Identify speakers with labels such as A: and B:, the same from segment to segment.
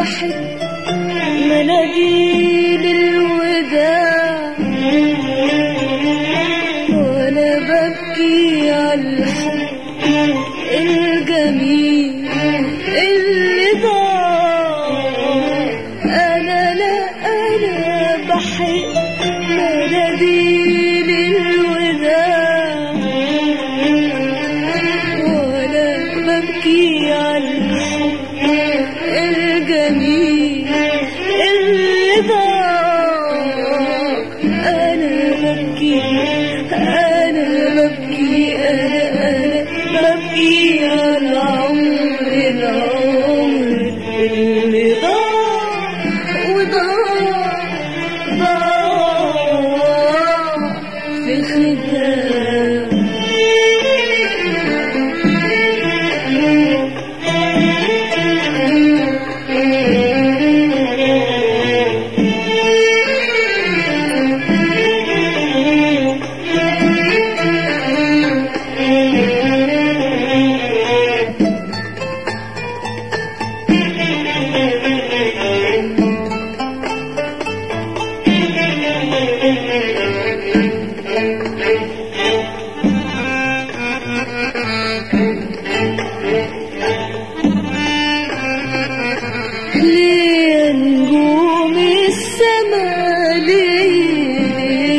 A: بحب مناديل الوداع وانا ببكي على الحب الجميل اللي ضاع انا لا انا بحب مناديل الوداع وانا ببكي على الحب الجميل اللي ضاع انا ببكي انا ببكي انا انا ببكي على عمر العمر اللي ضاع وضاع ضاع في خدام ليه نجوم السما ليه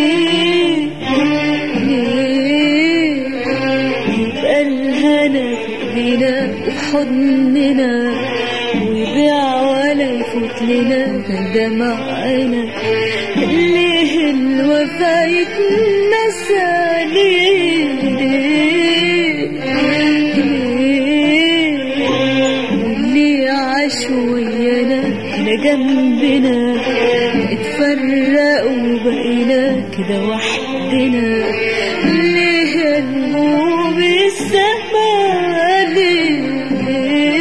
A: ليه يبقى الهنا بينا وحضننا ويضيع ولا يفوت لنا دمعنا ليه الوفا يتنسى ليه ليه واللي عاش ويانا هنا جنبنا اتفرقوا وبقينا كده وحدنا ليه نجوم السما ليه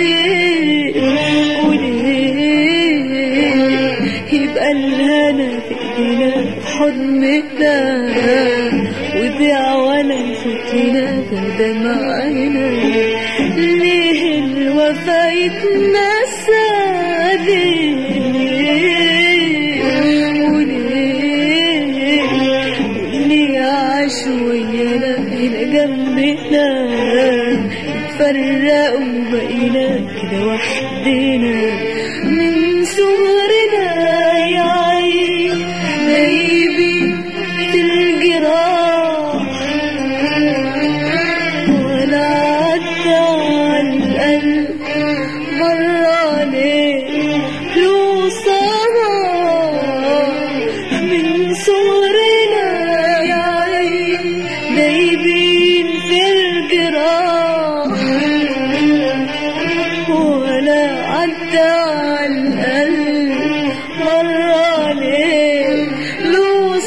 A: وليه يبقى الهنا في ايدينا في حضننا ويضيع ولا يفوت لنا ده دمعنا ليه الوفا يتنسى ليه وليه اللي عاش ويانا هنا جنبنا اتفرقوا وبقينا كده وحدنا من صغرنا يا عين غايبين في الجراح ولا عدى على القلب مرة عليه له صباح من صغرنا يا عين دايبين في الجراح ولا عدى على القلب مرة عليه له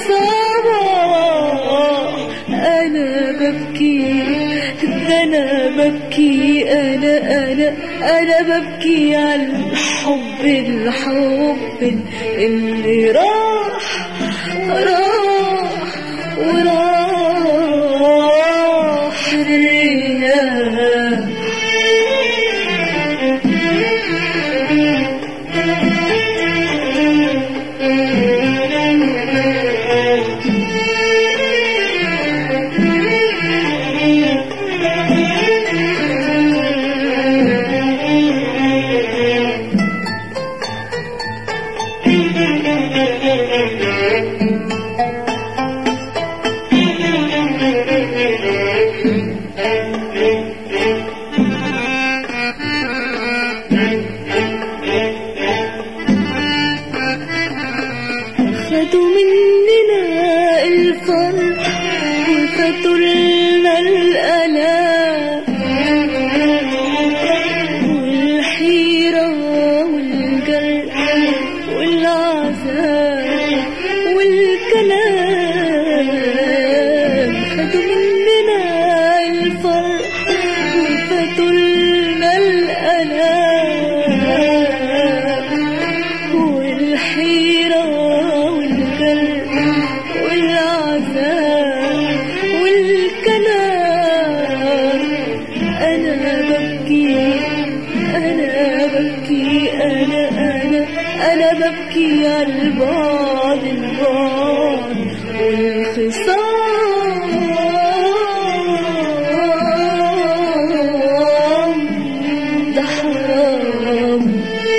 A: صباح أنا ببكي ده أنا ببكي أنا أنا أنا ببكي على الحب الحب اللي راح راح وراح الرياح أنا ببكي على البعد البعد والخصام ده حرام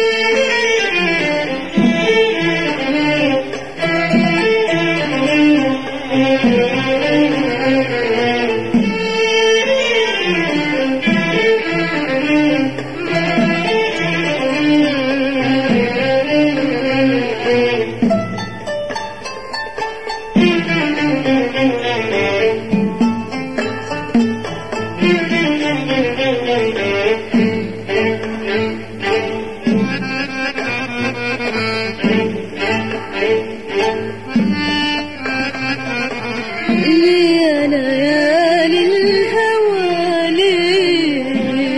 A: ليه ليالي الهوى ليه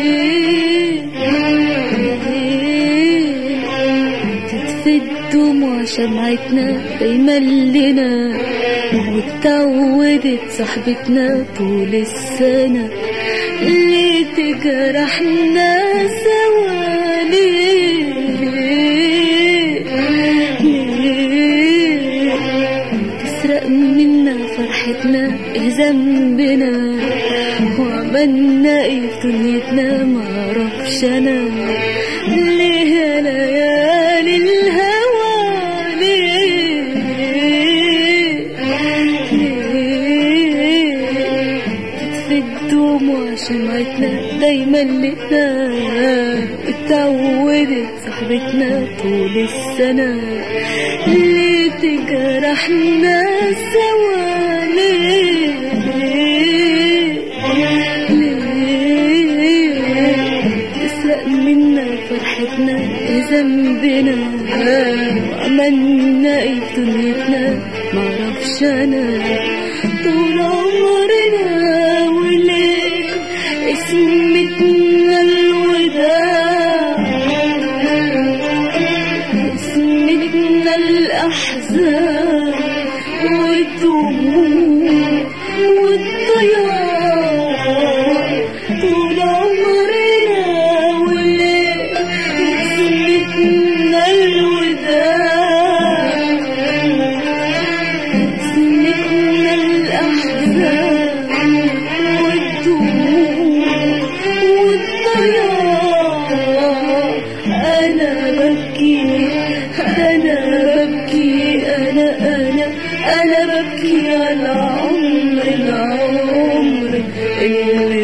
A: تطفي الدموع شمعتنا دايما لنا واتعودت صاحبتنا طول السنة ليه تجرحنا سوا ليه ليه تسرق منا فرحتنا ايه ذنبنا وعملنا ايه في دنيتنا معرفش انا ليه يا ليالي الهوى ليه ليه تطفي الدموع شمعتنا دايما لنا اتعودت صاحبتنا طول السنة ليه تجرحنا سوا ليه ليه تسرق منا فرحتنا ايه ذنبنا وعملنا ايه في دنيتنا معرفش انا طول عمرنا وليه اسمتنا الوداع اسمتنا الأحزان والدموع والضياع طول عمرنا وليه اسمتنا الوداع اسمتنا الأحزان والدموع والضياع أنا ببكي أنا ببكي أنا أنا أنا ببكي على عمر العمر اللي